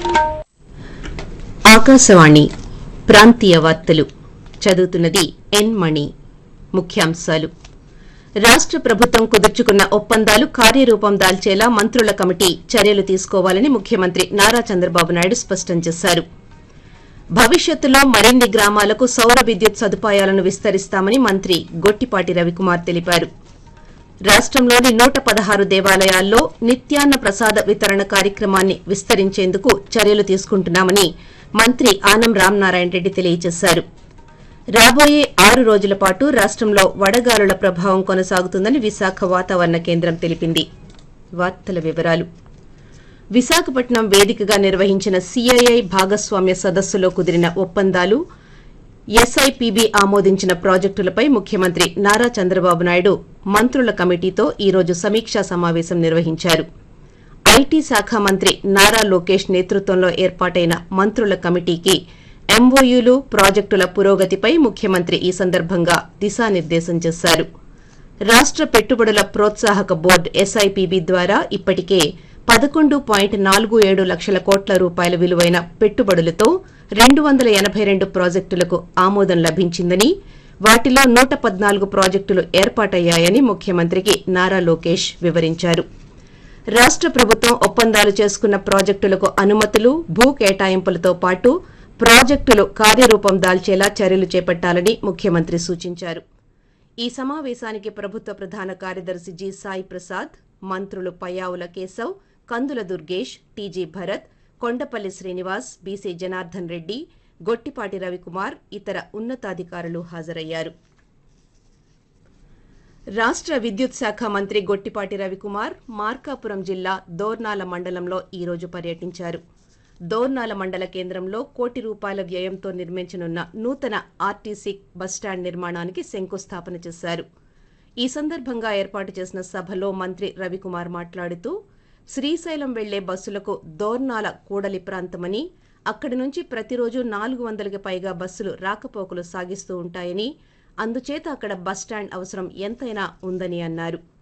ఆకాశవాణి ప్రాంతీయ వార్తలు చదువుతున్నది ఎన్ మణి ముఖ్యాంశాలు రాష్ట్ర ప్రభుత్వం కుదుర్చుకున్న ఒప్పందాలు కార్యరూపం దాల్చేలా మంత్రుల కమిటీ చర్యలు తీసుకోవాలని ముఖ్యమంత్రి నారా చంద్రబాబు నాయుడు స్పష్టం చేశారు భవిష్యత్తులో మరిన్ని గ్రామాలకు సౌర విద్యుత్ సదుపాయాలను విస్తరిస్తామని మంత్రి గొట్టిపాటి రవికుమార్ తెలిపారు రాష్టంలోని నూట పదహారు దేవాలయాల్లో నిత్యాన్న ప్రసాద వితరణ కార్యక్రమాన్ని విస్తరించేందుకు చర్యలు తీసుకుంటున్నామని మంత్రి ఆనం రామనారాయణ రెడ్డి తెలియజేశారు రాబోయే ఆరు రోజుల పాటు రాష్టంలో వడగాలుల ప్రభావం కొనసాగుతుందని విశాఖ వాతావరణ కేంద్రం తెలిపింది వార్తల వివరాలు విశాఖపట్నం వేదికగా నిర్వహించిన సీఐఐ భాగస్వామ్య సదస్సులో కుదిరిన ఒప్పందాలు ఎస్ఐపిబి ఆమోదించిన ప్రాజెక్టులపై ముఖ్యమంత్రి నారా చంద్రబాబు నాయుడు మంత్రుల కమిటీతో ఈ రోజు సమీక్షా సమావేశం నిర్వహించారు ఐటీ శాఖ మంత్రి నారా లోకేష్ నేతృత్వంలో ఏర్పాటైన మంత్రుల కమిటీకి ఎంఓయూలు ప్రాజెక్టుల పురోగతిపై ముఖ్యమంత్రి ఈ సందర్భంగా దిశానిర్దేశం చేశారు రాష్ట్ర పెట్టుబడుల ప్రోత్సాహక బోర్డు ఎస్ఐపిబి ద్వారా ఇప్పటికే పదకొండు పాయింట్ నాలుగు ఏడు లక్షల కోట్ల రూపాయల విలువైన పెట్టుబడులతో రెండు వందల ఎనభై రెండు ప్రాజెక్టులకు ఆమోదం లభించిందని వాటిలో నూట పద్నాలుగు ప్రాజెక్టులు ఏర్పాటయ్యాయని ముఖ్యమంత్రికి నారా లోకేష్ వివరించారు రాష్ట్ర ప్రభుత్వం ఒప్పందాలు చేసుకున్న ప్రాజెక్టులకు అనుమతులు భూ కేటాయింపులతో పాటు ప్రాజెక్టులు కార్యరూపం దాల్చేలా చర్యలు చేపట్టాలని ముఖ్యమంత్రి సూచించారు ఈ సమావేశానికి ప్రభుత్వ ప్రధాన కార్యదర్శి జి సాయి ప్రసాద్ మంత్రులు పయ్యావుల కేశవ్ కందుల దుర్గేష్ టీజీ భరత్ కొండపల్లి శ్రీనివాస్ బీసీ జనార్దన్ రెడ్డి గొట్టిపాటి రవికుమార్ ఇతర ఉన్నతాధికారులు హాజరయ్యారు రాష్ట్ర విద్యుత్ శాఖ మంత్రి గొట్టిపాటి రవికుమార్ మార్కాపురం జిల్లా దోర్నాల మండలంలో ఈ రోజు పర్యటించారు దోర్నాల మండల కేంద్రంలో కోటి రూపాయల వ్యయంతో నిర్మించనున్న నూతన ఆర్టీసీ బస్టాండ్ నిర్మాణానికి శంకుస్థాపన చేశారు ఈ సందర్భంగా ఏర్పాటు చేసిన సభలో మంత్రి రవికుమార్ మాట్లాడుతూ శ్రీశైలం వెళ్లే బస్సులకు దోర్నాల కూడలి ప్రాంతమని అక్కడి నుంచి ప్రతిరోజు నాలుగు వందలకి పైగా బస్సులు రాకపోకలు సాగిస్తూ ఉంటాయని అందుచేత అక్కడ బస్టాండ్ అవసరం ఎంతైనా ఉందని అన్నారు